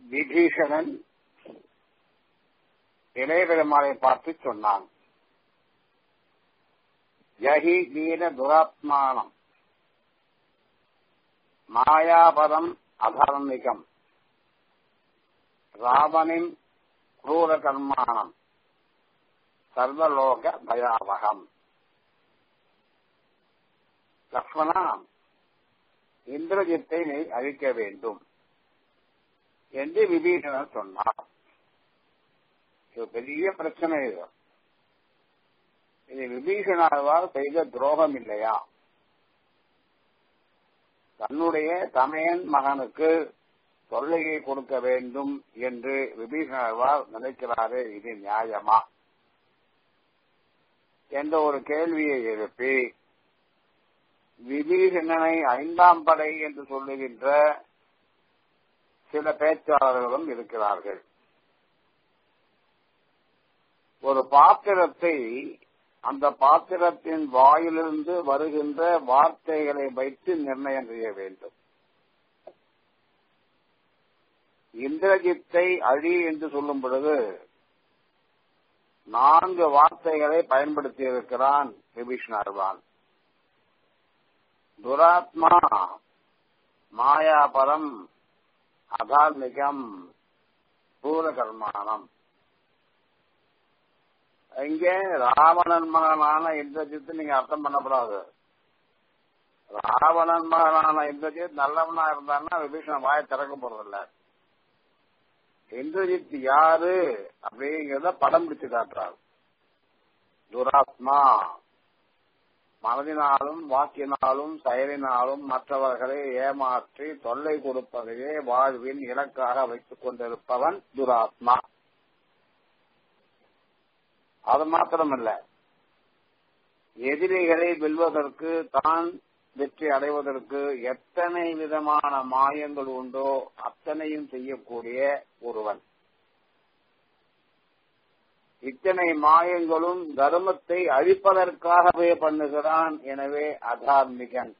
விபீஷணன் இளையபெருமாளை பார்த்து சொன்னான் யஹி வீர துராத்மானம் மாயாபதம் அதர்மிகம் ராவணின் क्रूर கர்மானம் சர்வலோக பயாவகம் லக்ஷ்மணா இந்திரஜித்தை நீ அழிக்க வேண்டும் என்று விபீஷணன் சொன்னார் இது பெரிய பிரச்சனை இது இது விபீஷணாவால் செய்த துரோகம் இல்லையா தன்னுடைய தமையன் மகனுக்கு தொல்லையை கொடுக்க வேண்டும் என்று விபீஷணர்வால் நினைக்கிறாரே இது நியாயமா என்ற ஒரு கேள்வியை எழுப்பி விபீஷணனை ஐந்தாம் படை என்று சொல்லுகின்ற சில பேச்சாளர்களும் இருக்கிறார்கள் ஒரு பாத்திரத்தை அந்த பாத்திரத்தின் வாயிலிருந்து வருகின்ற வார்த்தைகளை வைத்து நிர்ணயம் செய்ய வேண்டும் இந்திரஜித்தை அழி என்று சொல்லும் பொழுது நான்கு வார்த்தைகளை பயன்படுத்தி இருக்கிறான் விபீஷ்ணர்வான் துராத்மா மாயாபரம் அதார்மிகம் பூரகர்மானம் இங்கே ராவணன் மகனான இந்திரஜித்து நீங்க அர்த்தம் பண்ணக்கூடாது ராவணன் மகனான இந்திரஜித் நல்லவனா இருந்தான்னா விபீஷணன் வாயை திறக்க போறதில்ல இந்திரஜித் யாரு அப்படிங்கிறத படம் பிடிச்சு காட்டுறார் துராத்மா மனதினாலும் வாக்கினாலும் செயலினாலும் மற்றவர்களை ஏமாற்றி தொல்லை கொடுப்பதையே வாழ்வின் இலக்காக வைத்துக் கொண்டிருப்பவன் துராத்மா அது மாத்திரமல்ல எதிரிகளை வெல்வதற்கு தான் வெற்றி அடைவதற்கு எத்தனை விதமான மாயங்கள் உண்டோ அத்தனையும் செய்யக்கூடிய ஒருவன் இத்தனை மாயங்களும் தர்மத்தை அழிப்பதற்காகவே பண்ணுகிறான் எனவே அதார்மிகன்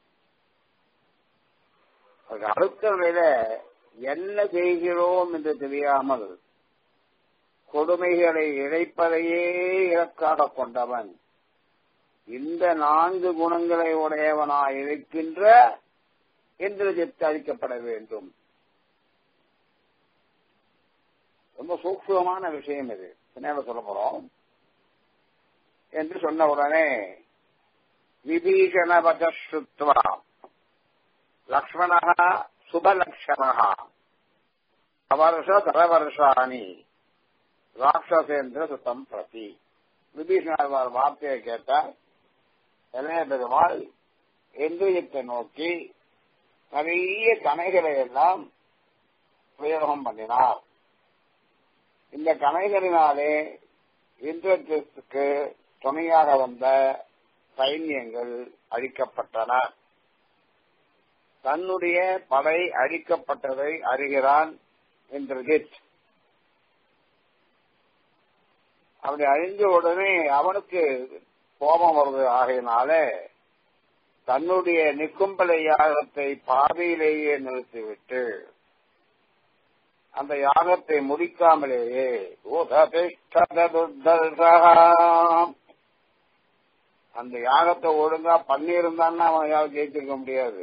அடுத்த நிலையில என்ன செய்கிறோம் என்று தெரியாமல் கொடுமைகளை இழைப்பதையே இலக்காக கொண்டவன் இந்த நான்கு குணங்களை உடையவனாய் இருக்கின்ற இந்திரஜித்து அழிக்கப்பட வேண்டும் ரொம்ப சூக்ஷமான விஷயம் இது பின்னால சொல்ல போறோம் என்று சொன்ன உடனே விபீஷண வச்சுத்வா லக்ஷ்மண சுபலக்ஷண வருஷ தரவருஷாணி ராட்சசேந்திர சுத்தம் பிரதி விபீஷணர் வார்த்தையை கேட்டார் இளைய பெருமாள் இந்திரியத்தை நோக்கி நிறைய கணைகளை எல்லாம் பிரயோகம் பண்ணினார் இந்த கணைகளினாலே இந்திரத்துக்கு துணையாக வந்த சைன்யங்கள் அழிக்கப்பட்டன தன்னுடைய படை அழிக்கப்பட்டதை அறிகிறான் இந்திரஜித் அப்படி அழிஞ்ச உடனே அவனுக்கு கோபம் வருது ஆகையினாலே தன்னுடைய நிக்கும்பலை யாகத்தை பாதையிலேயே நிறுத்திவிட்டு அந்த யாகத்தை முடிக்காமலேயே அந்த யாகத்தை ஒழுங்கா பண்ணியிருந்தான்னா அவன் யாரும் ஜெயிச்சிருக்க முடியாது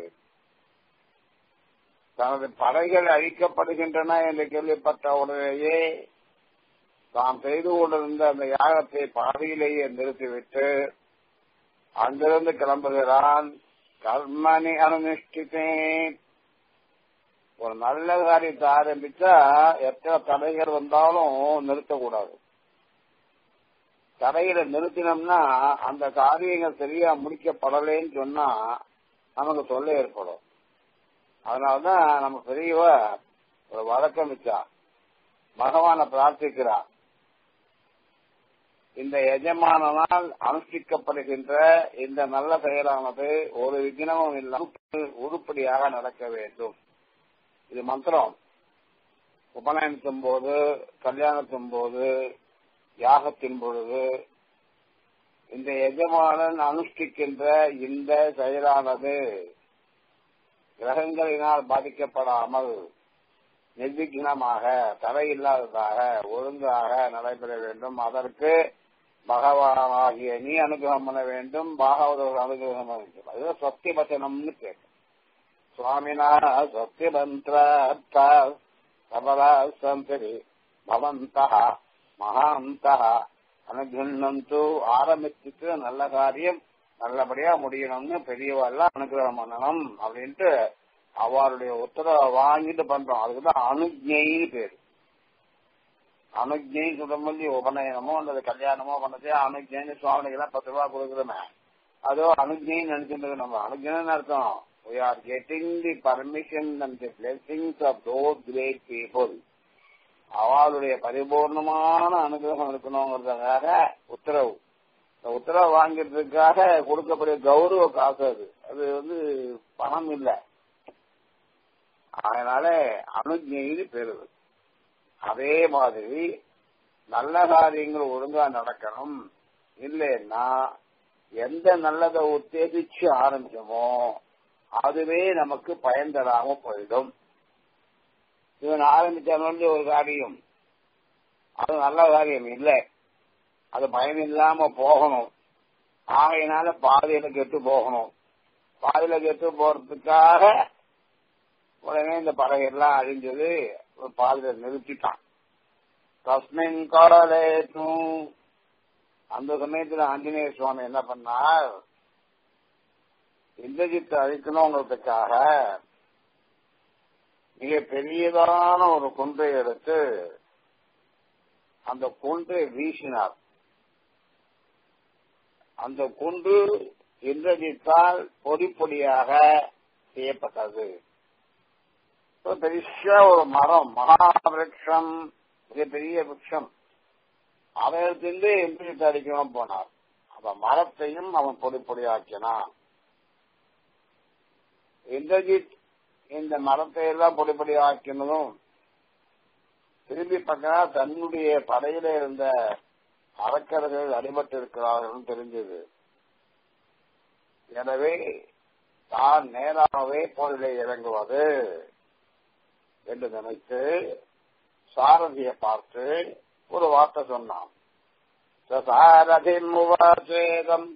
தனது படைகள் அழிக்கப்படுகின்றன என்று கேள்விப்பட்ட உடனேயே தாம் செய்து கொண்டிருந்த அந்த யாகத்தை பாதையிலேயே நிறுத்திவிட்டு அங்கிருந்து கிளம்புகிறான் கர்மணி அனுஷ்டித்தேன் ஒரு நல்ல காரியத்தை ஆரம்பிச்சா எத்தனை தடைகள் வந்தாலும் நிறுத்தக்கூடாது தடையில நிறுத்தினோம்னா அந்த காரியங்கள் சரியா முடிக்கப்படலைன்னு சொன்னா நமக்கு சொல்ல ஏற்படும் அதனாலதான் நம்ம பெரியவ ஒரு வழக்கம் வச்சா பகவானை பிரார்த்திக்கிறா இந்த எஜமானால் அனுஷ்டிக்கப்படுகின்ற இந்த நல்ல செயலானது ஒரு விக்னமும் இல்லாமல் உருப்படியாக நடக்க வேண்டும் இது மந்திரம் உபநயனத்தின் போது கல்யாணத்தின் போது யாகத்தின் பொழுது இந்த எஜமானன் அனுஷ்டிக்கின்ற இந்த செயலானது கிரகங்களினால் பாதிக்கப்படாமல் நிர்விக்னமாக தடையில்லாததாக ஒழுங்காக நடைபெற வேண்டும் அதற்கு பகவானாகிய நீ அனுகிரகம் பண்ண வேண்டும் பாகவதர் அனுகிரகம் பண்ண வேண்டும் அது சத்திய வச்சனம்னு பேர் சுவாமினா சத்திய மந்திரார்த்த சபலா சந்தரி பவந்தா மகாந்தா அனுகிரகந்து ஆரம்பிச்சுட்டு நல்ல காரியம் நல்லபடியா முடியணும்னு பெரியவெல்லாம் அனுகிரகம் பண்ணணும் அப்படின்ட்டு அவருடைய உத்தரவை வாங்கிட்டு பண்றோம் அதுக்குதான் அனுஜைன்னு பேரு அனுஜை சொல்லும்போது உபநயனமோ அல்லது கல்யாணமோ பண்ணதே அனுஜைன்னு சுவாமிக்கு தான் பத்து ரூபா கொடுக்குறோமே அதோ அனுஜைன்னு நினைச்சிட்டு நம்ம அனுஜைன்னு அர்த்தம் we are getting the permission and the blessings of those great people அவளுடைய பரிபூர்ணமான அனுகிரகம் இருக்கணுங்கிறதுக்காக உத்தரவு இந்த உத்தரவு வாங்கிறதுக்காக கொடுக்கக்கூடிய கௌரவ காசு அது அது வந்து பணம் இல்லை அதனால அனுஜைன்னு பெறுது அதே மாதிரி நல்ல காரியங்கள் ஒழுங்கா நடக்கணும் இல்லைன்னா எந்த நல்லதை உத்தேசிச்சு ஆரம்பிச்சோமோ அதுவே நமக்கு பயன் தராம போயிடும் இவன் ஆரம்பிச்சாலும் ஒரு காரியம் அது நல்ல காரியம் இல்லை அது பயன் இல்லாம போகணும் ஆகையினால பாதையில கெட்டு போகணும் பாதையில கெட்டு போறதுக்காக உடனே இந்த பறவைகள்லாம் அழிஞ்சது பாதையில நிறுத்திட்டான் தஸ்மின் காலேற்றும் அந்த சமயத்துல ஆஞ்சநேய சுவாமி என்ன பண்ணார் இந்திரஜித்தை அழிக்கணுங்கிறதுக்காக மிக பெரியதான ஒரு குன்றை எடுத்து அந்த குன்றை வீசினார் அந்த குன்று இந்திரஜித்தால் பொடி பொடியாக செய்யப்பட்டது பெரிய ஒரு மரம் மகாவிருஷம் மிகப்பெரிய விருட்சம் அவன் எடுத்து இந்திரஜித்தை அடிக்கணும் போனார் அந்த மரத்தையும் அவன் பொடி பொடியாக்கினான் இந்திரஜித் இந்த மரத்தை எல்லாம் பொடி பொடி ஆக்கினதும் திரும்பி பார்த்தா தன்னுடைய படையில இருந்த அரக்கர்கள் அடிபட்டு இருக்கிறார்கள் தெரிஞ்சது எனவே தான் நேராகவே போரிலே இறங்குவது என்று நினைத்து சாரதியை பார்த்து ஒரு வார்த்தை சொன்னான் சாரதி முவாசேதம்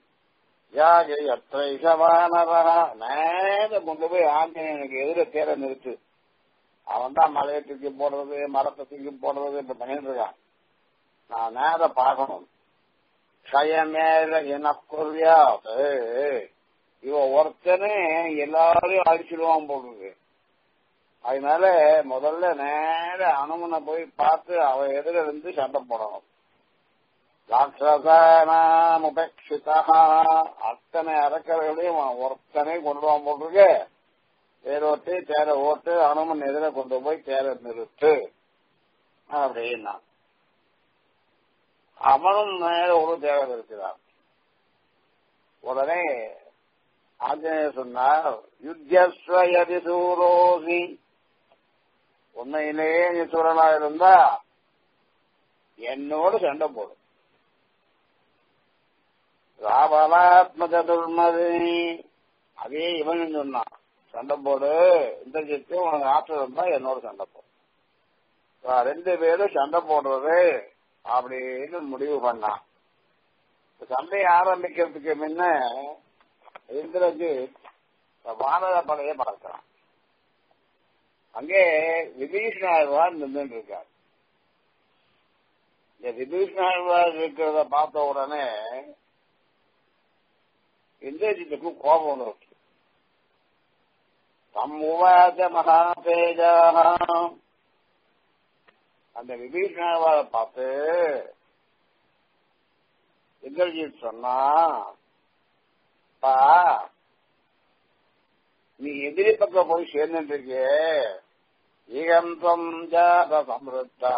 நேர கொண்டு போய் ஆஞ்சநேயனுக்கு எதிர தேர நிறுத்து அவன் தான் மலையை தூக்கி போடுறது மரத்தை தூக்கி போடுறது இப்ப பண்ணிட்டு இருக்கான் நான் நேர பார்க்கணும் கயமேல எனக்குரியாது இவன் ஒருத்தனே எல்லாரையும் அழிச்சிடுவான் போடுறது அதனால முதல்ல நேர அனுமனை போய் பார்த்து அவன் எதிர இருந்து சண்டை போடணும் ராட்சசானாம் உபேட்சிதா அத்தனை அரக்கர்களையும் ஒருத்தனை கொண்டு வாங்க போட்டிருக்கு தேரோட்டு தேர ஓட்டு அனுமன் எதிர கொண்டு போய் தேர நிறுத்து அப்படின்னா அவனும் மேல ஒரு தேவர் இருக்கிறார் உடனே ஆஞ்சநேயர் சொன்னார் யுத்தியஸ்வயதி சூரோசி உண்மையிலேயே நீ சூரனா இருந்தா என்னோடு சண்டை போடும் ராபலாத்மக துர்மதி அதே இவன் சொன்னான் சண்டை போடு இந்த ஜித்து உனக்கு ஆற்றல் இருந்தா என்னோட சண்டை போடு ரெண்டு பேரும் சண்டை போடுறது அப்படின்னு முடிவு பண்ணான் சண்டையை ஆரம்பிக்கிறதுக்கு முன்ன இந்திரஜித் வானர படையை பார்க்கிறான் அங்கே விபீஷணாழ்வார் நின்று இருக்கார் இந்த விபீஷணாழ்வார் இருக்கிறத பார்த்த உடனே இந்திரஜித்துக்கு கோபம் வந்துருச்சு தம்முவாத மகாதேஜாக அந்த விபீஷணாழ்வாரை பார்த்து இந்திரஜித் சொன்னா பா நீ எதிரி பக்கம் போய் சேர்ந்துட்டு இருக்கே ஈகந்தம் ஜாத சம்ருத்தா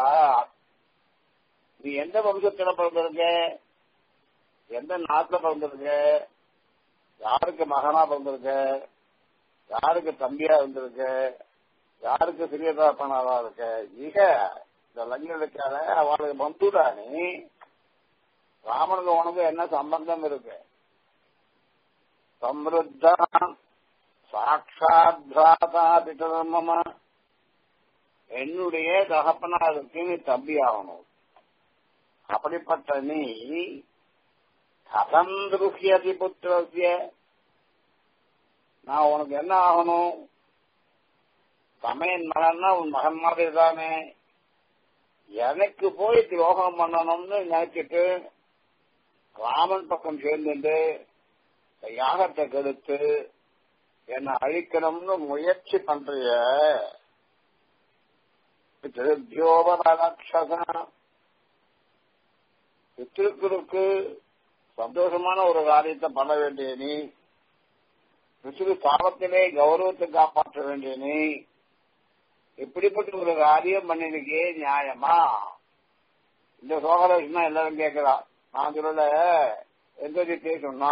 நீ எந்த வம்சத்துல பிறந்திருக்க எந்த நாட்டுல பிறந்திருக்க யாருக்கு மகனா பிறந்திருக்க யாருக்கு தம்பியா இருந்திருக்க யாருக்கு சிறிய தகப்பனாவா இருக்க ஈக இந்த லஞ்சக்கால அவளுக்கு பந்துடா நீ ராமனுக்கு உனக்கு என்ன சம்பந்தம் இருக்கு சம்ருத்தா சாட்சாத் பிராதா பிதர்மம என்னுடைய தகப்பனாருக்கு நீ தம்பி ஆகணும் அப்படிப்பட்ட நீ கதம் துருகியதி புத்திரசிய நான் உனக்கு என்ன ஆகணும் சமையன் மகன்னா உன் மகன் மாதிரி தானே எனக்கு போய் துரோகம் பண்ணணும்னு நினைச்சிட்டு ராமன் பக்கம் சேர்ந்துட்டு யாகத்தை கெடுத்து என்னை அழிக்கணும்னு முயற்சி பண்றிய பித்ருபியோபராட்சசா பித்திருக்களுக்கு சந்தோஷமான ஒரு காரியத்தை பண்ண வேண்டிய நீ பித்ரு சாபத்திலே கௌரவத்தை காப்பாற்ற வேண்டிய நீ இப்படிப்பட்ட ஒரு காரியம் பண்ணிருக்கே நியாயமா இந்த சோகலட்சுமா எல்லாரும் கேட்கிறா நான் சொல்லல எந்த திட்டே சொன்னா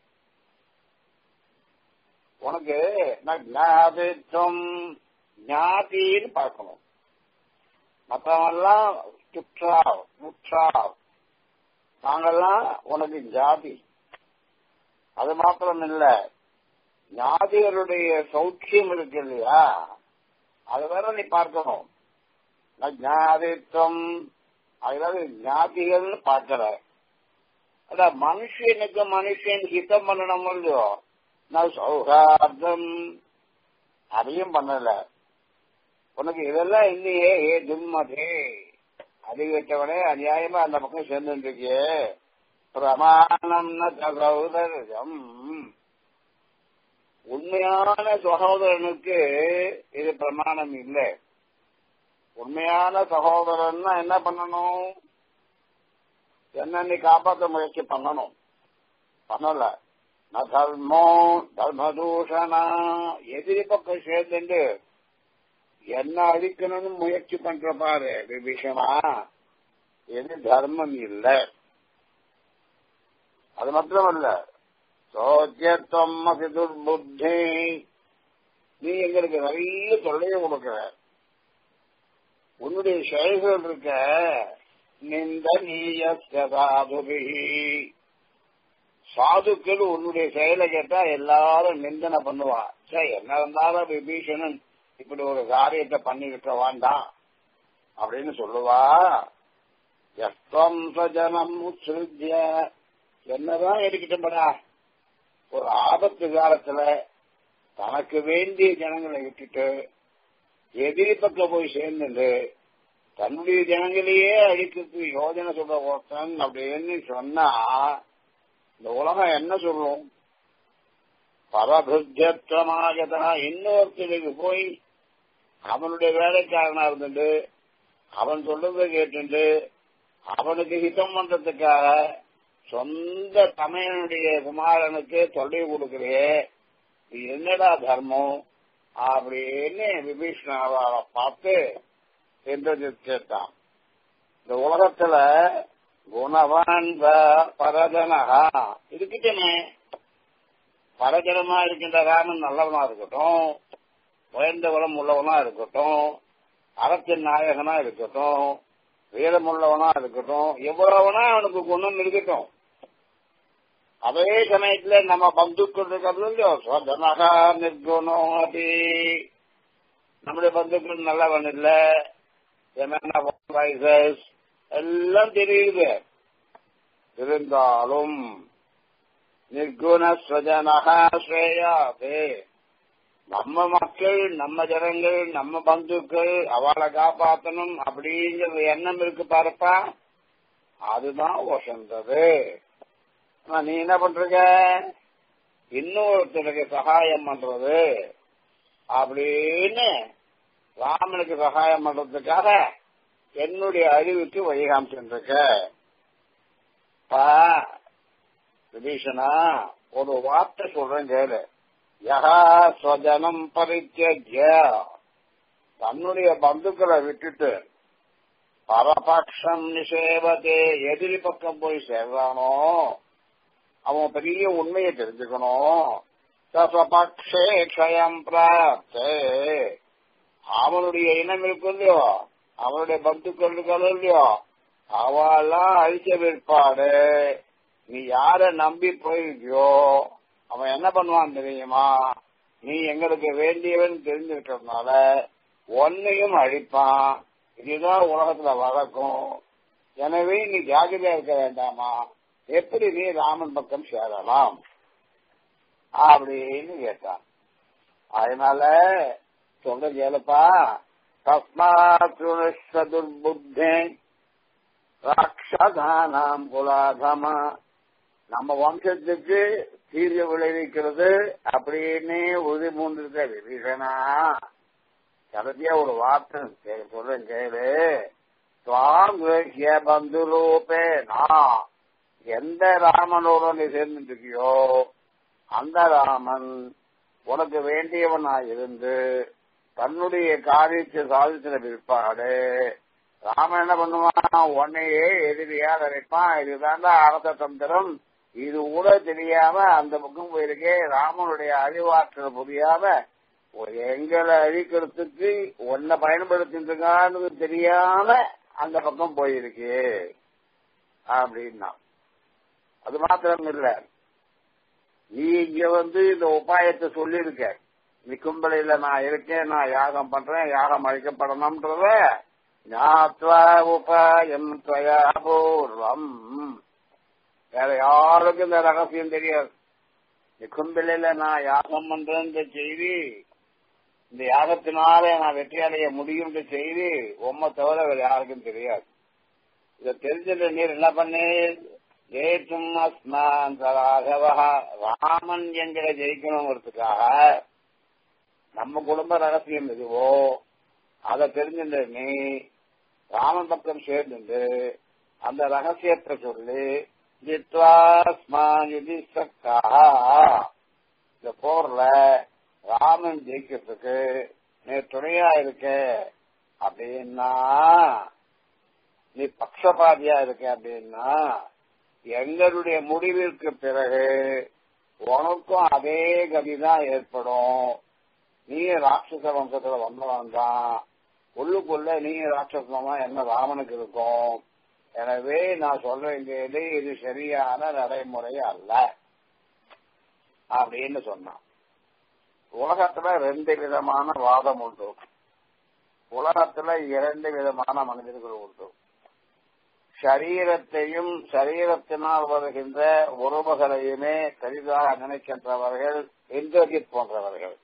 உனக்கு நான் ஞாபகம் ஞாதின்னு பார்க்கணும் மற்றவெல்லாம் சுற்றா முற்றா நாங்கெல்லாம் உனக்கு ஜாதி அது மாத்திரம் இல்ல ஞாதிகளுடைய சௌக்கியம் இருக்கு இல்லையா அது வேற நீ பார்க்கணும் ஞாதித்வம் அதாவது ஞாதிகள்னு பார்க்கிற அட மனுஷனுக்கு மனுஷன் ஹிதம் பண்ணணும் இல்லையோ நான் சௌகார்த்தம் அதையும் பண்ணல உனக்கு இதெல்லாம் இல்லையே ஏ துன்மதே அதிகட்டவனே அநியாயமா அந்த பக்கம் சேர்ந்து இருக்கியே பிரமாணம் சகோதரம் உண்மையான சகோதரனுக்கு இது பிரமாணம் இல்லை உண்மையான சகோதரன்னா என்ன பண்ணணும் என்ன நீ காப்பாற்ற முயற்சி பண்ணணும் பண்ணல நான் தர்மோ தர்மதூஷணா எதிரி பக்கம் சேர்ந்துட்டு என்ன அழிக்கணும்னு முயற்சி பண்ற பாரு விபீஷமா இது தர்மம் இல்லை அது மாத்திரமல்ல சோத்தியத்துவம் அசி துர்புத்தி நீ எங்களுக்கு நிறைய தொல்லையை கொடுக்கிற உன்னுடைய செயல்கள் இருக்க நிந்த நீய சாதுபி சாதுக்கள் உன்னுடைய செயலை கேட்டா எல்லாரும் நிந்தனை பண்ணுவா சரி என்ன இருந்தாலும் விபீஷணன் இப்படி ஒரு காரியத்தை பண்ணிருக்க வேண்டாம் அப்படின்னு சொல்லுவா எஸ்வம் சஜனம் உத்ஸ்ருத்ய என்னதான் இருக்கட்டும்படா ஒரு ஆபத்து காலத்துல தனக்கு வேண்டிய ஜனங்களை விட்டுட்டு எதிரி பக்கம் போய் சேர்ந்துட்டு தன்னுடைய ஜனங்களையே அழிக்கிறதுக்கு யோஜனை சொல்ற ஒருத்தன் அப்படின்னு சொன்னா இந்த உலகம் என்ன சொல்லும் பரபுத்தியமாகதா இன்னொருத்தருக்கு போய் அவனுடைய வேலைக்காரனா இருந்துட்டு அவன் சொல்றதை கேட்டுட்டு அவனுக்கு ஹிதம் பண்றதுக்காக சொந்த தமையனுடைய குமாரனுக்கு தொல்லை கொடுக்கிறே இது என்னடா தர்மம் அப்படின்னு விபீஷ்ணாவை பார்த்து என்று கேட்டான் இந்த உலகத்துல குணவான் பரதனகா இருக்கட்டமே பரஜனமா இருக்கின்ற ராமன் நல்லவனா இருக்கட்டும் உயர்ந்த குலம் உள்ளவனா இருக்கட்டும் அறத்தின் நாயகனா இருக்கட்டும் வீரமுள்ளவனா இருக்கட்டும் எவ்வளவுனா அவனுக்கு குணம் இருக்கட்டும் அதே சமயத்துல நம்ம பந்துக்கள் இருக்கிறது இல்லையோ சொந்தமாக நிற்கணும் அப்படி நம்முடைய பந்துக்கள் நல்லவன் இல்ல எல்லாம் தெரியுது இருந்தாலும் நிர்குண ஸ்வஜனகா ஸ்ரேயாதே நம்ம மக்கள் நம்ம ஜனங்கள் நம்ம பந்துக்கள் அவளை காப்பாற்றணும் அப்படிங்கிற எண்ணம் இருக்கு பாருப்பா அதுதான் வசந்தது நீ என்ன பண்றீங்க இன்னொருத்தருக்கு சகாயம் பண்றது அப்படின்னு ராமனுக்கு சகாயம் பண்றதுக்காக என்னுடைய அறிவுக்கு வழிகாமிச்சுருக்க விபீஷனா ஒரு வார்த்தை சொல்றேன் கேளு யகா ஸ்வஜனம் பரித்திய தன்னுடைய பந்துக்களை விட்டுட்டு பரபக்ஷம் நிஷேவத்தே எதிரி பக்கம் போய் சேர்றானோ அவன் பெரிய உண்மையை தெரிஞ்சுக்கணும் தசபக்ஷே க்ஷயம் பிராப்தே அவனுடைய இனம் இருக்கும் இல்லையோ அவனுடைய பந்துக்கள் இருக்கோ இல்லையோ அவெல்லாம் அழிச்ச பிற்பாடு நீ யார நம்பி போயிருக்கியோ அவன் என்ன பண்ணுவான் தெரியுமா நீ எங்களுக்கு வேண்டியவன் தெரிஞ்சிருக்கிறதுனால ஒன்னையும் அழிப்பான் இதுதான் உலகத்துல வழக்கம் எனவே நீ ஜாகிரதையா இருக்க வேண்டாமா எப்படி நீ ராமன் பக்கம் சேரலாம் அப்படின்னு கேட்டான் அதனால சொல்ற கேளுப்பா தஸ்மாத்துர்புத்தே ராட்சதானாம் குலாதமா நம்ம வம்சத்துக்கு தீர்வு விளைவிக்கிறது அப்படின்னு உறுதி மூண்டிருக்க விபீஷனா கடைசியா ஒரு வார்த்தை கே- சொல்றேன் கேளு துவாம் கிரகிய பந்து ரூபே நான் எந்த ராமனோட நீ சேர்ந்துட்டு இருக்கியோ அந்த ராமன் உனக்கு வேண்டியவனா இருந்து தன்னுடைய காரியத்தை சாதிச்சிட பிற்பாடு ராமன் என்ன பண்ணுவான் உன்னையே எதிரியா நினைப்பான் இதுதான்டா அரச தந்திரம் இது கூட தெரியாம அந்த பக்கம் போயிருக்கே ராமனுடைய அறிவாற்றல் புரியாம எங்களை அழிக்கிறதுக்கு உன்னை பயன்படுத்திட்டு இருக்கான்னு தெரியாம அந்த பக்கம் போயிருக்கு அப்படின்னா அது மாத்திரம் இல்ல நீ இங்க வந்து இந்த உபாயத்தை சொல்லியிருக்க நீ கும்பலையில நான் இருக்கேன் நான் யாகம் பண்றேன் யாகம் அழிக்கப்படணும்ன்றத ஞாத்வா உபாயம் துவயா பூர்வம் வேற யாருக்கும் இந்த ரகசியம் தெரியாது நீ கும்பலையில நான் யாகம் பண்றேன்ற செய்தி இந்த யாகத்தினாலே நான் வெற்றி அடைய முடியும்ன்ற செய்தி உம்மை தவிர வேற யாருக்கும் தெரியாது இதை தெரிஞ்சுட்டு நீர் என்ன பண்ணு ஜெயிக்கும் அஸ்மான் ராகவா ராமன் எங்களை ஜெயிக்கணுங்கிறதுக்காக நம்ம குடும்ப ரகசியம் எதுவோ அதை தெரிஞ்சுட்டு நீ ராமன் பக்கம் சேர்ந்து அந்த ரகசியத்தை சொல்லி ஜித்வாஸ்மான் யுதி சக்கா இந்த போர்ல ராமன் ஜெயிக்கிறதுக்கு நீ துணையா இருக்க அப்படின்னா நீ பக்ஷபாதியா இருக்க அப்படின்னா எங்களுடைய முடிவிற்கு பிறகு உனக்கும் அதே கதிதான் ஏற்படும் நீ ராட்சச வம்சத்துல வந்தவன் தான் உள்ளுக்குள்ள நீ ராட்சசமா என்ன ராமனுக்கு இருக்கும் எனவே நான் சொல்ல வேண்டியது இது சரியான நடைமுறை அல்ல அப்படின்னு சொன்னான் உலகத்துல ரெண்டு விதமான வாதம் உண்டு உலகத்துல இரண்டு விதமான மனிதர்கள் உண்டு சரீரத்தையும் சரீரத்தினால் வருகின்ற உறவுகளையுமே பெரிதாக நினைக்கின்றவர்கள் இந்திரஜித் போன்றவர்கள்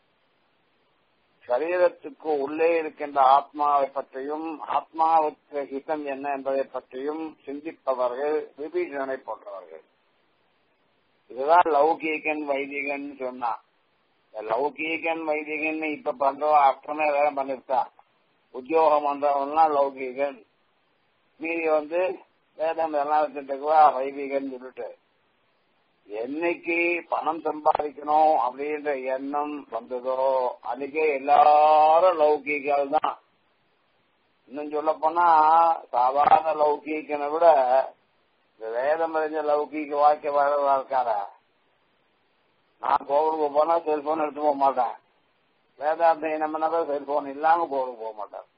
சரீரத்துக்கு உள்ளே இருக்கின்ற ஆத்மாவை பற்றியும் ஆத்மாவுக்கு ஹிதம் என்ன என்பதை பற்றியும் சிந்திப்பவர்கள் விபீஷணனை போன்றவர்கள் இதுதான் லௌகீகன் வைதிகன் சொன்னான் இந்த லௌகீகன் வைதிகன் இப்ப பண்றவன் அப்புறமே வேலை பண்ணிருக்கான் உத்தியோகம் பண்றவன்லாம் லௌகீகன் மீதி வந்து வேதம் எல்லாம் வச்சுட்டுக்குவா வைதிகன் சொல்லிட்டு என்னைக்கு பணம் சம்பாதிக்கணும் அப்படின்ற எண்ணம் வந்ததோ அன்னைக்கே எல்லாரும் லௌகீகள் தான் இன்னும் சொல்ல போனா சாதாரண லௌகீகனை விட இந்த வேதம் அறிஞ்ச லௌகீக வாழ்க்கை வாழவா இருக்காரா நான் கோவிலுக்கு போனா செல்போன் எடுத்து போக மாட்டேன் வேதாந்தம் என்ன பண்ணாத செல்போன் இல்லாம கோவிலுக்கு போக மாட்டேன்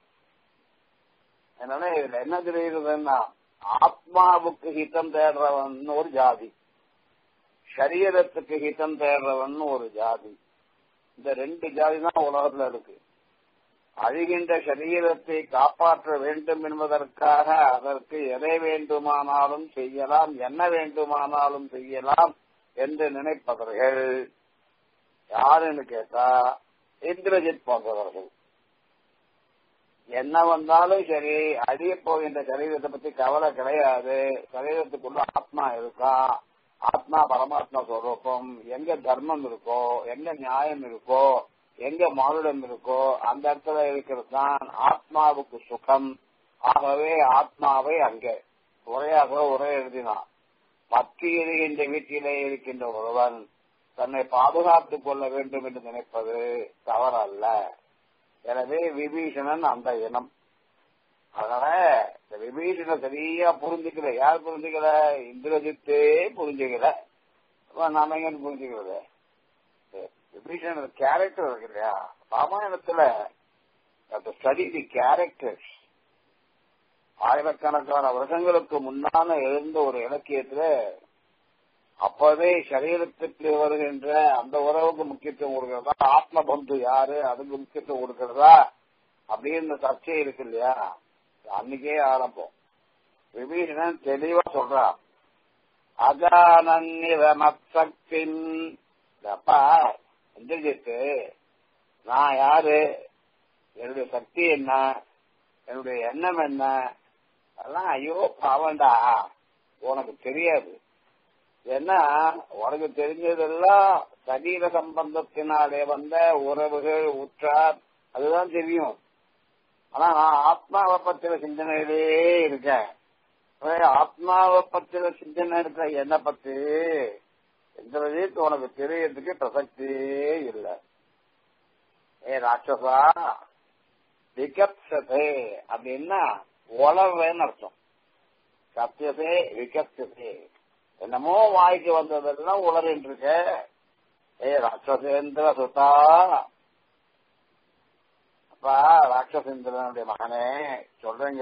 அதனால இதுல என்ன தெரியுதுன்னா ஆத்மாவுக்கு ஹிதம் தேடுறவன் ஒரு ஜாதி சரீரத்துக்கு ஹிதம் தேடுறவன் ஒரு ஜாதி இந்த ரெண்டு ஜாதி தான் உலகத்துல இருக்கு அழிகின்ற சரீரத்தை காப்பாற்ற வேண்டும் என்பதற்காக அதற்கு எதை வேண்டுமானாலும் செய்யலாம் என்ன வேண்டுமானாலும் செய்யலாம் என்று நினைப்பவர்கள் யாருன்னு கேட்டா இந்திரஜித் போன்றவர்கள் என்ன வந்தாலும் சரி அழிய போகின்ற சரீரத்தை பத்தி கவலை கிடையாது சரீரத்துக்குள்ள ஆத்மா இருக்கா ஆத்மா பரமாத்மா ஸ்வரூபம் எங்க தர்மம் இருக்கோ எங்க நியாயம் இருக்கோ எங்க மானுடம் இருக்கோ அந்த இடத்துல இருக்கிறது தான் ஆத்மாவுக்கு சுகம் ஆகவே ஆத்மாவை அங்கே உரையாக உரை எழுதினான் பற்றி எரிகின்ற வீட்டிலே இருக்கின்ற ஒருவன் தன்னை பாதுகாத்துக் கொள்ள வேண்டும் என்று நினைப்பது தவறல்ல எனவே விபீஷணன் அந்த இனம் அதனால இந்த விபீஷணன் சரியா புரிஞ்சுக்கல யார் புரிஞ்சுக்கல இந்திரஜித்தே புரிஞ்சுக்கல அப்ப நாம எங்க புரிஞ்சுக்கிறது விபீஷணன் கேரக்டர் இருக்கு இல்லையா ராமாயணத்துல ஸ்டடி தி கேரக்டர்ஸ் ஆயிரக்கணக்கான வருஷங்களுக்கு முன்னால எழுந்த ஒரு இலக்கியத்துல அப்பவே சரீரத்துக்கு வருகின்ற அந்த உறவுக்கு முக்கியத்துவம் கொடுக்கிறதா ஆத்ம பந்து யாரு அதுக்கு முக்கியத்துவம் கொடுக்கிறதா அப்படின்னு சர்ச்சை இருக்கு இல்லையா அன்னைக்கே ஆரம்பம் விபீஷணன் தெளிவா சொல்றான் அஜானன்னிவமத்சக்தின் அப்பா இந்திரஜித்து நான் யாரு என்னுடைய சக்தி என்ன என்னுடைய எண்ணம் என்ன அதெல்லாம் ஐயோ பாவண்டா உனக்கு தெரியாது ஏன்னா உனக்கு தெரிஞ்சதெல்லாம் சரீர சம்பந்தத்தினாலே வந்த உறவுகள் உற்றார் அதுதான் தெரியும் ஆனா நான் ஆத்மாவை பத்திர சிந்தனையிலே இருக்கேன் ஆத்மாவை பத்திர சிந்தனை இருக்க என்ன பத்தி எந்த விதத்து உனக்கு தெரியறதுக்கு பிரசக்தியே இல்லை ஏ ராட்சசா விகப்சதே அப்படின்னா உளவேன்னு அர்த்தம் கத்தியதே விகப்சதே என்னமோ வாய்க்கு வந்ததெல்லாம் உளறின்னு இருக்க ஏ ராட்சசேந்திர சுதா அப்பா ராட்சசேந்திரனுடைய மகனே சொல்றீங்க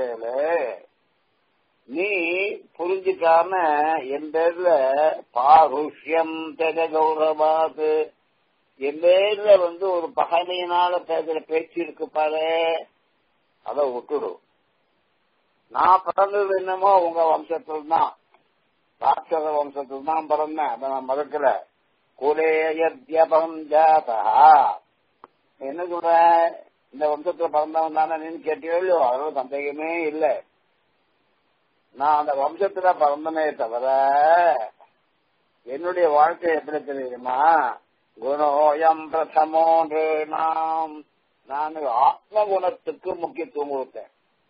நீ புரிஞ்சுக்காம என் பேர்ல பாருஷ்யம் தெக கௌரவாது என் பேர்ல வந்து ஒரு பகைமையினால பேசுற பேச்சு இருக்கு பாரு அதை விட்டுடும் நான் பிறந்தது என்னமோ உங்க வம்சத்தில் தான் ராட்சத வம்சத்தில் தான் பிறந்தேன் அதை நான் மறுக்கல குலேயத்யபம் ஜாதா என்ன சொல்ற இந்த வம்சத்துல பிறந்தவன் தானே நீன்னு கேட்டியோ இல்லையோ அதோட சந்தேகமே இல்லை நான் அந்த வம்சத்துல பிறந்தனே தவிர என்னுடைய வாழ்க்கை எப்படி தெரியுமா குணோயம் பிரதமோன்று நாம் நான் ஆத்ம குணத்துக்கு முக்கியத்துவம் கொடுத்தேன்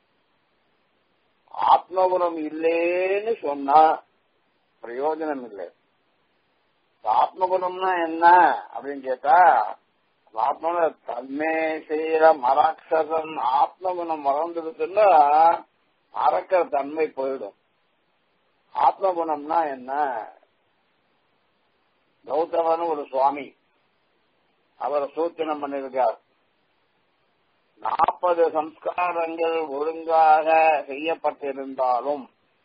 ஆத்மகுணம் இல்லேன்னு சொன்னா பிரயோஜனம் இல்லை ஆத்மகுணம்னா என்ன அப்படின்னு கேட்டா ஆத்ம தன்மே செய்யற மராட்சசன் ஆத்மகுணம் மறந்துடுச்சுன்னா அறக்கிற தன்மை போயிடும் ஆத்மகுணம்னா என்ன கௌதமன் ஒரு சுவாமி அவர் சூத்திரம் பண்ணிருக்கார் நாற்பது சம்ஸ்காரங்கள் ஒழுங்காக செய்யப்பட்டிருந்தாலும்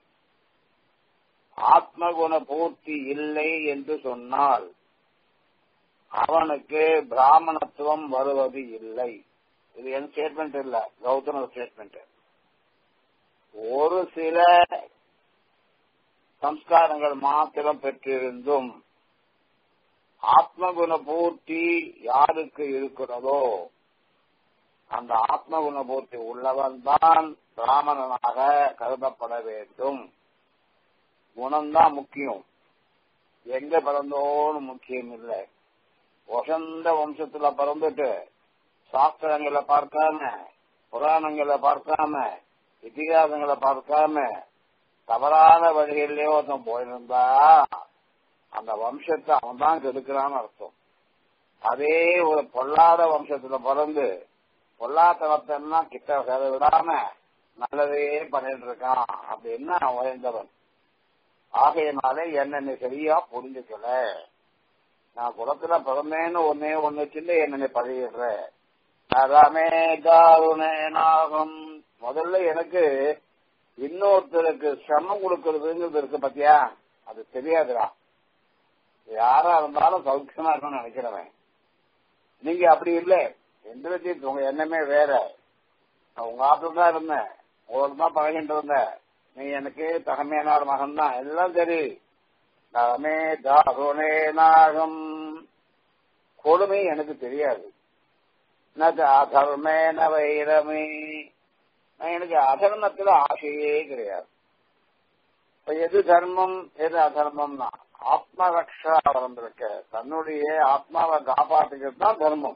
ஆத்மகுண பூர்த்தி இல்லை என்று சொன்னால் அவனுக்கு பிராமணத்துவம் வருவது இல்லை இது என் ஸ்டேட்மெண்ட் இல்ல கௌதம ஸ்டேட்மெண்ட் ஒரு சில சம்ஸ்காரங்கள் மாத்திரம் பெற்றிருந்தும் ஆத்மகுண பூர்த்தி யாருக்கு இருக்கிறதோ அந்த ஆத்மகுண பூர்த்தி உள்ளவன் தான் பிராமணனாக கருதப்பட வேண்டும் குணம்தான் முக்கியம் எங்க பிறந்தோன்னு முக்கியம் இல்லை வசந்த வம்சத்துல பிறந்துட்டு சாஸ்திரங்களை பார்க்காம புராணங்களை பார்க்காம இதிகாசங்களை பார்க்காம தவறான வழிகளிலே ஒருத்தன் போயிருந்தா அந்த வம்சத்தை அவன் தான் கெடுக்கிறான்னு அர்த்தம் அதே ஒரு பொல்லாத வம்சத்துல பிறந்து பொல்லாத்தனத்தெல்லாம் கிட்ட சேர விடாம நல்லதே பண்ணிட்டு இருக்கான் அப்படின்னு அவன் உயர்ந்தவன் ஆகையினாலே என்ன சரியா புரிஞ்சுக்கல நான் குளத்துல பிறந்தேன்னு ஒன்னே ஒண்ணு வச்சுட்டு என்ன பதிவிடுற அதாமே காருணேனாகும் முதல்ல எனக்கு இன்னொருத்தருக்கு சிரமம் கொடுக்கறதுங்கிறது இருக்கு பத்தியா அது தெரியாதுடா யாரா இருந்தாலும் சௌக்கியமா இருக்கணும்னு நினைக்கிறவன் நீங்க அப்படி இல்லை எந்த வச்சு உங்க எண்ணமே வேற நான் உங்க ஆத்துல தான் இருந்தேன் உங்களுக்கு தான் பழகிட்டு இருந்தேன் நீ எனக்கு தகமையான மகன் தான் எல்லாம் சரி தகமே தாகுனே நாகம் கொடுமை எனக்கு தெரியாது எனக்கு அதர்மேன வைரமே எனக்கு அதர்மத்துல ஆசையே கிடையாது இப்ப எது தர்மம் எது அதர்மம்னா ஆத்ம ரக்ஷா வந்திருக்க தன்னுடைய ஆத்மாவை காப்பாத்துக்கிறது தான் தர்மம்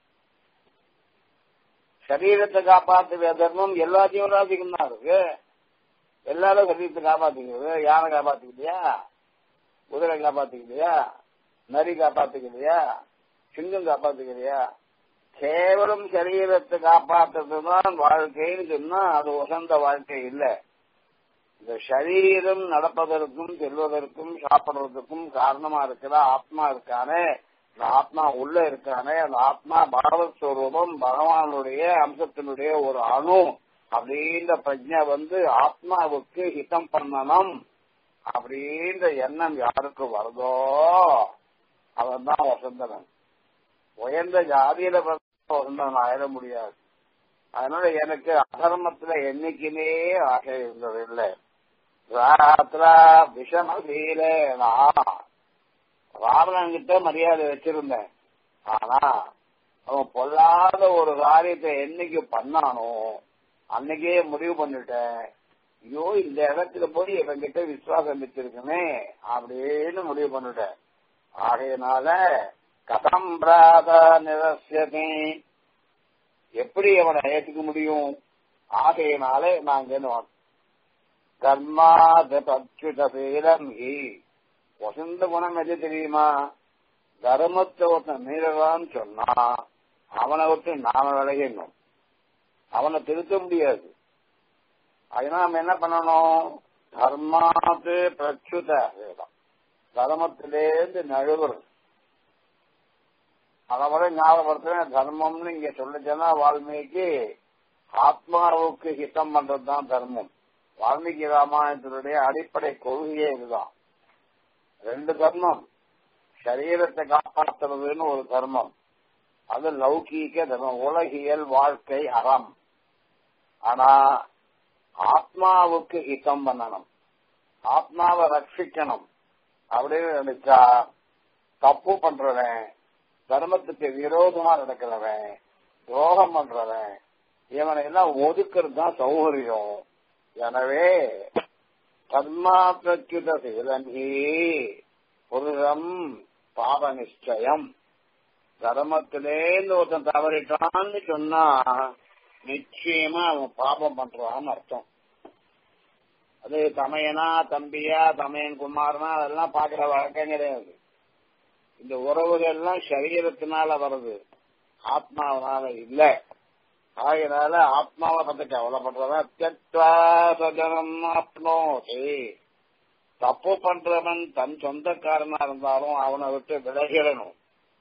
சரீரத்தை காப்பாத்துக்கிற தர்மம் எல்லா ஜீவராசிக்கும் தான் இருக்கு எல்லாரும் சரீரத்தை காப்பாத்திக்கிறது யானை காப்பாத்திக்கலையா குதிரை காப்பாத்திக்கலையா நரி காப்பாத்திக்கலையா சிங்கம் காப்பாத்திக்கலையா கேவலம் சரீரத்தை காப்பாற்றுறதுதான் வாழ்க்கைன்னு சொன்னா அது உசந்த வாழ்க்கை இல்லை இந்த சரீரம் நடப்பதற்கும் செல்வதற்கும் சாப்பிடுறதுக்கும் காரணமா இருக்கிற ஆத்மா இருக்கானே இந்த ஆத்மா உள்ள இருக்கானே அந்த ஆத்மா பகவத் ஸ்வரூபம் பகவானுடைய அம்சத்தினுடைய ஒரு அணு அப்படின்ற பிரஜை வந்து ஆத்மாவுக்கு ஹிதம் பண்ணணும் அப்படின்ற எண்ணம் யாருக்கு வருதோ அவன் தான் வசந்தனன் உயர்ந்த ஜாதியில வசந்தன் ஆயிட முடியாது அதனால எனக்கு அதர்மத்துல என்னைக்குமே ஆசை இருந்தது இல்லை ராத்திரா விஷமசீல ராவணன் கிட்ட மரியாதை வச்சிருந்தேன் ஆனா அவன் பொல்லாத ஒரு காரியத்தை என்னைக்கு பண்ணானோ அன்னைக்கே முடிவு பண்ணிட்டேன் ஐயோ இந்த இடத்துல போய் இவங்கிட்ட விசுவாசம் வச்சிருக்கனே அப்படின்னு முடிவு பண்ணிட்டேன் ஆகையினால கதம் பிராத நிரஸ்யமே எப்படி அவனை ஏற்றுக்க முடியும் ஆகையினாலே நாங்க கர்மாதீலம் ஹி வசந்த குணம் எது தெரியுமா தர்மத்தை ஒருத்தன் மீறலான்னு சொன்னா அவனை விட்டு நாம விளையணும் அவனை திருத்த முடியாது அதனால நம்ம என்ன பண்ணணும் தர்மாத்து பிரச்சுத தர்மத்திலேருந்து நழுவுறது அதை ஞாபகப்படுத்துறேன் தர்மம்னு இங்க சொல்லிச்சேன்னா வால்மீகி ஆத்மாவுக்கு ஹிதம் பண்றதுதான் தர்மம் வால்மீகி ராமாயணத்தினுடைய அடிப்படை கொள்கையே இதுதான் ரெண்டு தர்மம் சரீரத்தை காப்பாற்றுறதுன்னு ஒரு தர்மம் அது லௌகீக தர்மம் உலகியல் வாழ்க்கை அறம் ஆனா ஆத்மாவுக்கு ஹிதம் பண்ணணும் ஆத்மாவை ரட்சிக்கணும் அப்படின்னு நினைச்சா தப்பு பண்றவன் தர்மத்துக்கு விரோதமா நடக்கிறவன் துரோகம் பண்றவன் இவனை எல்லாம் ஒதுக்குறது தான் சௌகரியம் எனவே கர்மாத்தியுத சீலன்ஹி புருஷம் பாவ நிச்சயம் தர்மத்திலேருந்து ஒருத்தன் தவறிட்டான்னு சொன்னா நிச்சயமா அவன் பாபம் பண்றான்னு அர்த்தம் அது தமையனா தம்பியா தமையன் குமாரனா அதெல்லாம் பாக்குற வழக்கம் கிடையாது இந்த உறவுகள் எல்லாம் சரீரத்தினால வருது ஆத்மாவனால இல்ல ஆகையினால ஆத்மாவை பத்தி கவலைப்படுறவன் தியக்வா சஜனம் ஆப்னோதி தப்பு பண்றவன் தன் சொந்தக்காரனா இருந்தாலும் அவனை விட்டு விலகிடணும்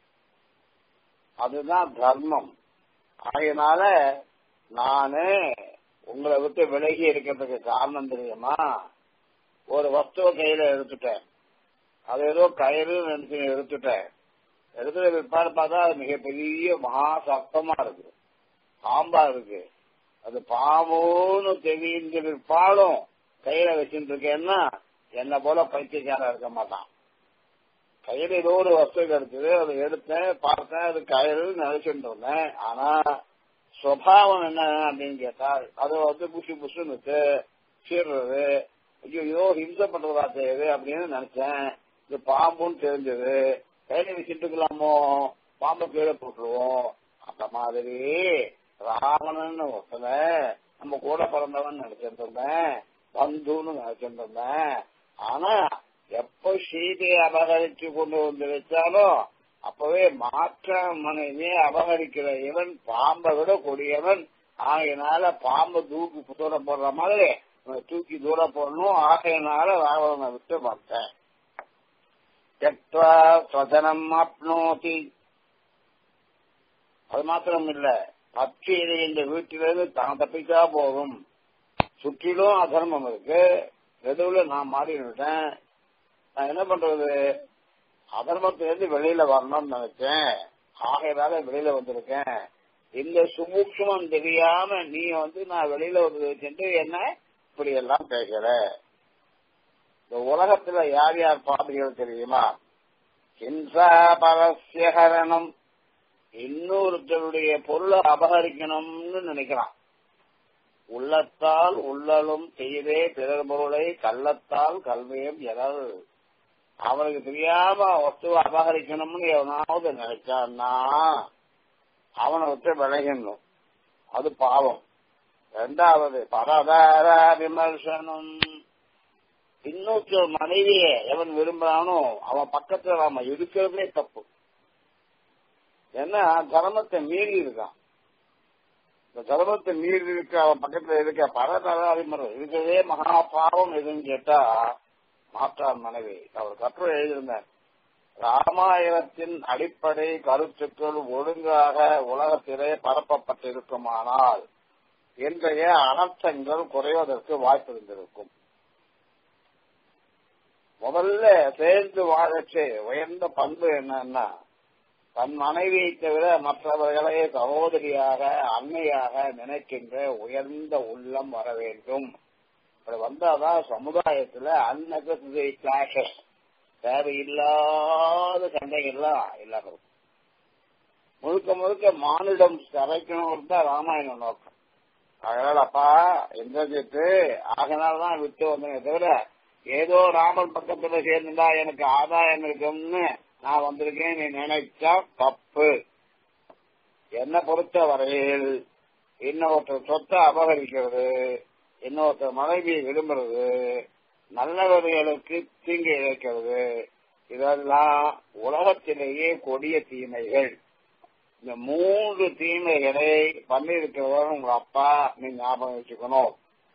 அதுதான் தர்மம் ஆகையினால நானு உங்களை விட்டு விலகி இருக்கிறதுக்கு காரணம் தெரியுமா ஒரு வஸ்துவ கையில எடுத்துட்டேன் அது ஏதோ கயிறு நினைச்சு எடுத்துட்டேன் எடுத்துட்டு பிற்பாடு பார்த்தா அது மிகப்பெரிய மகா சப்தமா இருக்கு பாம்பா இருக்கு அது பாம்புன்னு தெரிஞ்ச பிற்பாடும் கையில வச்சுட்டு இருக்கேன்னா என்ன போல பைத்தியக்காரன் இருக்க மாட்டான் கையில ஏதோ ஒரு வஸ்து கிடைச்சது அதை எடுத்தேன் பார்த்தேன் அது கயிறு நினைச்சுட்டு இருந்தேன் ஆனா சுவாவம் என்ன அப்படின்னு கேட்டா அது வந்து புஷு புஷுன்னு சீர்றது ஐயோ ஏதோ ஹிம்சை பண்றதா செய்யுது அப்படின்னு நினைச்சேன் இது பாம்புன்னு தெரிஞ்சது கையில வச்சுட்டுக்கலாமோ பாம்பை கீழே போட்டுருவோம் அந்த மாதிரி ராவணன் ஒருத்தன நம்ம கூட பிறந்தவன் நினைச்சிட்டு இருந்தேன் பந்துன்னு நினைச்சிட்டு இருந்தேன் ஆனா எப்ப சீதையை அபகரிச்சு கொண்டு வந்து வச்சாலும் அப்பவே மாற்ற மனைவியை அபகரிக்கிற இவன் பாம்பை விட கொடியவன் ஆகையினால பாம்பை தூக்கி தூர போடுற மாதிரி தூக்கி தூர போடணும் ஆகையினால ராவணனை விட்டு பார்த்தேன் ஸ்வதனம் அப்னோதி அது மாத்திரம் இல்ல பட்சி இந்த வீட்டிலிருந்து தான் தப்பிச்சா போகும் சுற்றிலும் அதர்மம் இருக்கு நடுவில் நான் மாறிவிட்டேன் நான் என்ன பண்றது அதர்மத்திலிருந்து வெளியில வரணும்னு நினைச்சேன் ஆகையினால வெளியில வந்திருக்கேன் இந்த சுமூக்ஷமம் தெரியாம நீ வந்து நான் வெளியில வந்து சென்று என்ன இப்படி எல்லாம் பேசுற இந்த உலகத்துல யார் யார் பாதைகள் தெரியுமா ஹிம்சா பரஸ்யகரணம் இன்னொருத்தருடைய பொருளை அபகரிக்கணும்னு நினைக்கிறான் உள்ளத்தால் உள்ளலும் செய்தே பிறர் பொருளை கள்ளத்தால் கல்வியும் எதல் அவனுக்கு தெரியாம வஸ்துவை அபகரிக்கணும்னு எவனாவது நினைச்சான்னா அவனை விட்டு விளையணும் அது பாவம் ரெண்டாவது பரதார விமர்சனம் இன்னொரு மனைவிய எவன் விரும்புறானோ அவன் பக்கத்துல நாம இருக்கிறதே தப்பு ஏன்னா தர்மத்தை மீறி இருக்கான் இந்த தர்மத்தை மீறி இருக்க அவன் பக்கத்துல இருக்க பரதராதிமரம் இருக்கிறதே மகா பாவம் எதுன்னு கேட்டா மாற்றான் மனைவி அவர் கட்டுரை எழுதியிருந்தார் ராமாயணத்தின் அடிப்படை கருத்துக்கள் ஒழுங்காக உலகத்திலே பரப்பப்பட்டிருக்குமானால் இன்றைய அனர்த்தங்கள் குறைவதற்கு வாய்ப்பு இருந்திருக்கும் முதல்ல சேர்ந்து வாழச்சே உயர்ந்த பண்பு என்னன்னா தன் மனைவியை தவிர மற்றவர்களை சகோதரியாக அன்னையாக நினைக்கின்ற உயர்ந்த உள்ளம் வர வேண்டும் அப்படி வந்தாதான் சமுதாயத்துல அன்னெசரி கிளாஷஸ் தேவையில்லாத சண்டைகள்லாம் இல்லாம இருக்கும் முழுக்க முழுக்க மானிடம் கரைக்கணும் தான் ராமாயணம் நோக்கம் அதனால அப்பா இந்திரஜித்து ஆகனால்தான் விட்டு வந்தேனே தவிர ஏதோ ராமன் பக்கத்துல சேர்ந்துட்டா எனக்கு ஆதாயம் இருக்கும்னு நான் வந்திருக்கேன் நீ நினைச்சா தப்பு என்னை பொறுத்த வரையில் இன்னொருத்தர் சொத்தை அபகரிக்கிறது இன்னொருத்தர் மனைவியை விரும்புறது நல்லவர்களுக்கு தீங்கு இழைக்கிறது இதெல்லாம் உலகத்திலேயே கொடிய தீமைகள் இந்த மூன்று தீமைகளை பண்ணியிருக்கிறவர் உங்க அப்பா நீ ஞாபகம் வச்சுக்கணும்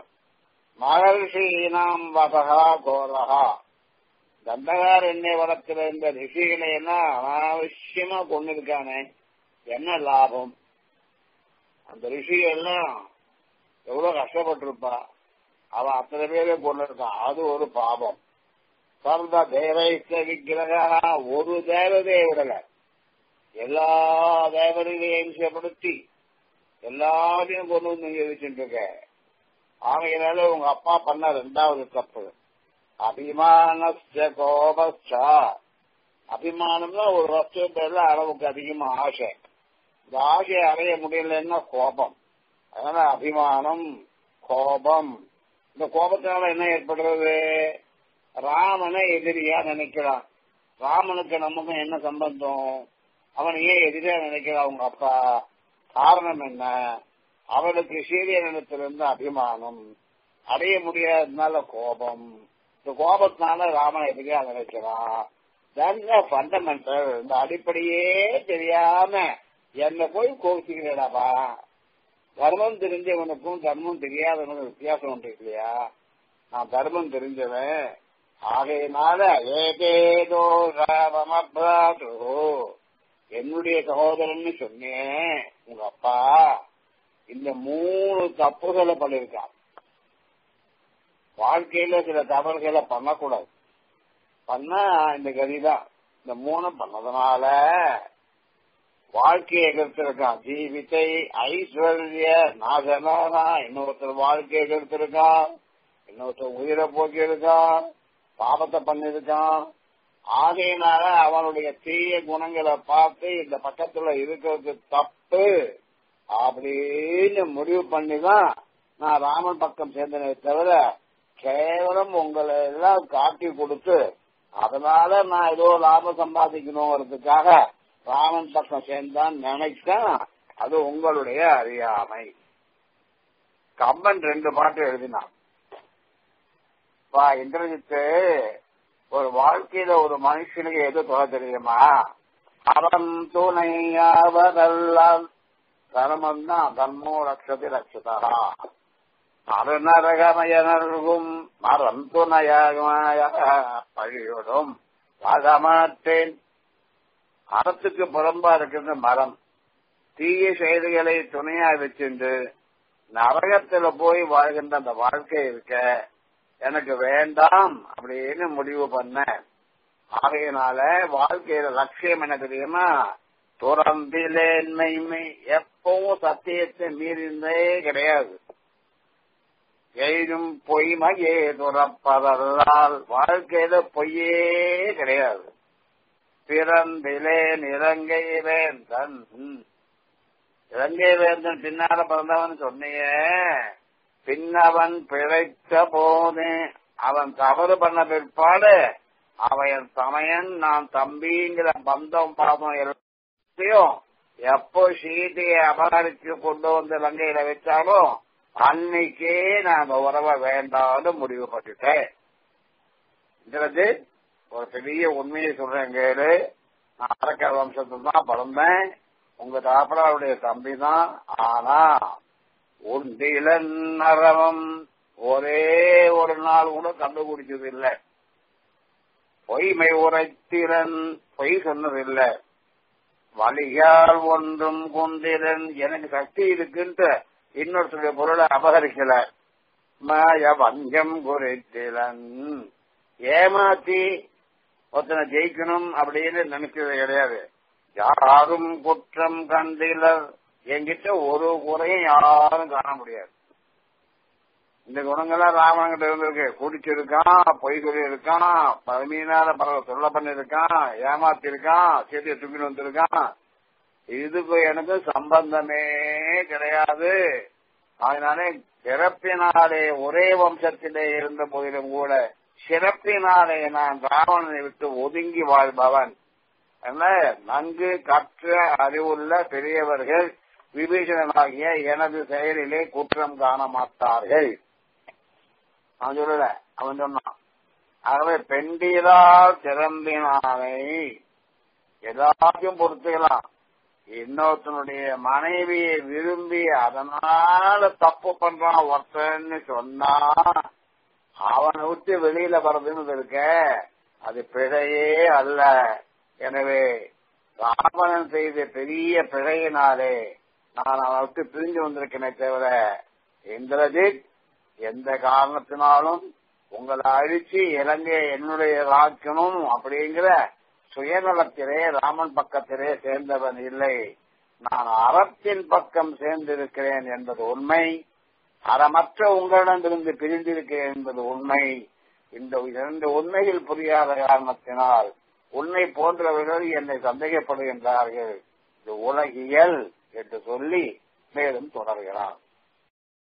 மகர்ஷியினாம் வசகா கோரகா தண்டகார் எண்ணெய் வளர்க்கிற இந்த ரிஷிகளை எல்லாம் அனாவசியமா கொண்டு இருக்கானே என்ன லாபம் அந்த ரிஷிகள் எல்லாம் எவ்வளவு கஷ்டப்பட்டிருப்பா அவன் அத்தனை பேரே கொண்டு இருக்கான் அது ஒரு பாவம் சர்வ தேவைத்த விக்கிரகா ஒரு தேவதையை விடல எல்லா தேவதைகளையும் இம்சப்படுத்தி எல்லாரையும் கொண்டு வந்து இங்க வச்சுட்டு இருக்க ஆகையினால உங்க அப்பா பண்ண ரெண்டாவது தப்பு அபிமானஸ்ய கோபஸ்சா அபிமானம்னா ஒரு வஸ்து பேர்ல அளவுக்கு அதிகமா ஆசை இந்த ஆசையை அடைய முடியலன்னா கோபம் அதனால அபிமானம் கோபம் இந்த கோபத்தினால என்ன ஏற்படுறது ராமனை எதிரியா நினைக்கிறான் ராமனுக்கு நமக்கும் என்ன சம்பந்தம் அவன் ஏன் எதிரியா நினைக்கிறான் அவங்க அப்பா காரணம் என்ன அவனுக்கு சீரிய நிலத்திலிருந்து அபிமானம் அடைய முடியாததுனால கோபம் இந்த கோபத்தினால ராமன் எதிரியா நினைக்கிறான் ஃபண்டமெண்டல் இந்த அடிப்படையே தெரியாம என்ன போய் கோவிச்சுக்கிறேடாப்பா தர்மம் தெரிஞ்சவனுக்கும் தர்மம் தெரியாதவனுக்கும் வித்தியாசம் உண்டு இல்லையா நான் தர்மம் தெரிஞ்சவன் ஆகையினால ஏதேதோ ராமமப்ராது என்னுடைய சகோதரன் சொன்னேன் உங்க அப்பா இந்த மூணு தப்புகளை பண்ணிருக்கான் வாழ்க்கையில சில தவறுகளை பண்ணக்கூடாது பண்ணா இந்த கதிதான் இந்த மூணு பண்ணதுனால வாழ்க்கையை கெடுத்திருக்கான் ஜீவித்தை ஐஸ்வர்ய நாசனானா இன்னொருத்தர் வாழ்க்கையை கெடுத்திருக்கான் இன்னொருத்தர் உயிரை போக்கி இருக்கான் பாபத்தை பண்ணிருக்கான் ஆகையினால அவனுடைய தீய குணங்களை பார்த்து இந்த பக்கத்துல இருக்கிறது தப்பு அப்படின்னு முடிவு பண்ணிதான் நான் ராமன் பக்கம் சேர்ந்தனே தவிர கேவலம் உங்களை எல்லாம் காட்டி கொடுத்து அதனால நான் ஏதோ லாபம் சம்பாதிக்கணுங்கிறதுக்காக ராமன் பக்கம் சேர்ந்தான் நினைச்சேன் அது உங்களுடைய அறியாமை கம்பன் ரெண்டு பாட்டு எழுதினான் இந்திரஜித்து ஒரு வாழ்க்கையில ஒரு மனுஷனுக்கு எது தொலை தெரியுமா அவன் துணையாவதெல்லாம் தர்மம் தான் தர்மோ ரக்ஷதி ரக்ஷதா அருணரகமயனர்கும் மரம் துணையாக பழியோடும் வாழமாட்டேன் அறத்துக்கு புறம்பா இருக்கிற மரம் தீய செயல்களை துணையா வச்சுண்டு நரகத்துல போய் வாழ்கின்ற அந்த வாழ்க்கை இருக்க எனக்கு வேண்டாம் அப்படின்னு முடிவு பண்ண ஆகையினால வாழ்க்கையில லட்சியம் என்ன தெரியுமா துறம்பிலேன்மைமை எப்பவும் சத்தியத்தை மீறினதே கிடையாது எய்தும் பொய்மையே துறப்பதல்லால் வாழ்க்கையில பொய்யே கிடையாது பிறந்திலே இலங்கை வேந்தன் இலங்கை வேந்தன் பின்னால பிறந்தவன் சொன்னியே பின்னவன் பிழைத்த போது அவன் தவறு பண்ண பிற்பாடு அவன் சமயன் நான் தம்பிங்கிற பந்தம் பாதம் எல்லாத்தையும் எப்போ சீதையை அபகரிச்சு கொண்டு வந்து லங்கையில வச்சாலும் அன்னைக்கே நான் அந்த உறவை வேண்டாம்னு முடிவு பண்ணிட்டேன் இதுறது ஒரு பெரிய உண்மையை சொல்றேன் கேளு நான் அரக்கர் வம்சத்துல தான் பிறந்தேன் உங்க தாப்பராவுடைய தம்பி தான் ஆனா உண்டிலன் நரவம் ஒரே ஒரு நாள் கூட கண்டுபிடிச்சது இல்லை பொய்மை உரைத்திறன் பொய் சொன்னதில்லை வலியால் ஒன்றும் கொண்டிரன் எனக்கு சக்தி இருக்குன்ட்டு இன்னொருத்தருடைய பொருளை அபகரிக்கல மாய வஞ்சம் குறித்திலன் ஏமாத்தி ஒருத்தனை ஜெயிக்கணும் அப்படின்னு நினைச்சது கிடையாது யாரும் குற்றம் கண்டிலர் என்கிட்ட ஒரு குறையும் யாரும் காண முடியாது இந்த குணங்கள்லாம் ராமன்கிட்ட இருந்திருக்கு குடிச்சிருக்கான் பொய் சொல்லியிருக்கான் பதிமீனால பரவ சொல்ல பண்ணிருக்கான் ஏமாத்தி இருக்கான் செய்தியை தூக்கிட்டு வந்திருக்கான் இதுக்கு எனக்கு சம்பந்தமே கிடையாது அதனாலே பிறப்பினாலே ஒரே வம்சத்திலே இருந்த போதிலும் கூட சிறப்பினாலே நான் ராவணனை விட்டு ஒதுங்கி வாழ்பவன் என்ன நன்கு கற்ற அறிவுள்ள பெரியவர்கள் விபீஷணனாகிய எனது செயலிலே குற்றம் காண மாட்டார்கள் அவன் சொல்லல அவன் சொன்னான் ஆகவே பெண்டீரால் சிறந்தினானை எல்லாத்தையும் பொறுத்துக்கலாம் இன்னொருத்தனுடைய மனைவியை விரும்பி அதனால தப்பு பண்றான் ஒருத்தன்னு சொன்னா அவனை விட்டு வெளியில வர்றதுன்னு இருக்க அது பிழையே அல்ல எனவே ராவணன் செய்த பெரிய பிழையினாலே நான் அவனை விட்டு பிரிஞ்சு வந்திருக்கேனே தவிர இந்திரஜித் எந்த காரணத்தினாலும் உங்களை அழிச்சு இலங்கையை என்னுடைய ஆக்கணும் அப்படிங்கிற சுயநலத்திலே ராமன் பக்கத்திலே சேர்ந்தவன் இல்லை நான் அறத்தின் பக்கம் சேர்ந்திருக்கிறேன் என்பது உண்மை அறமற்ற உங்களிடமிருந்து பிரிந்திருக்கிறேன் என்பது உண்மை இந்த இரண்டு உண்மையில் புரியாத காரணத்தினால் உன்னை போன்றவர்கள் என்னை சந்தேகப்படுகின்றார்கள் இது உலகியல் என்று சொல்லி மேலும் தொடர்கிறார்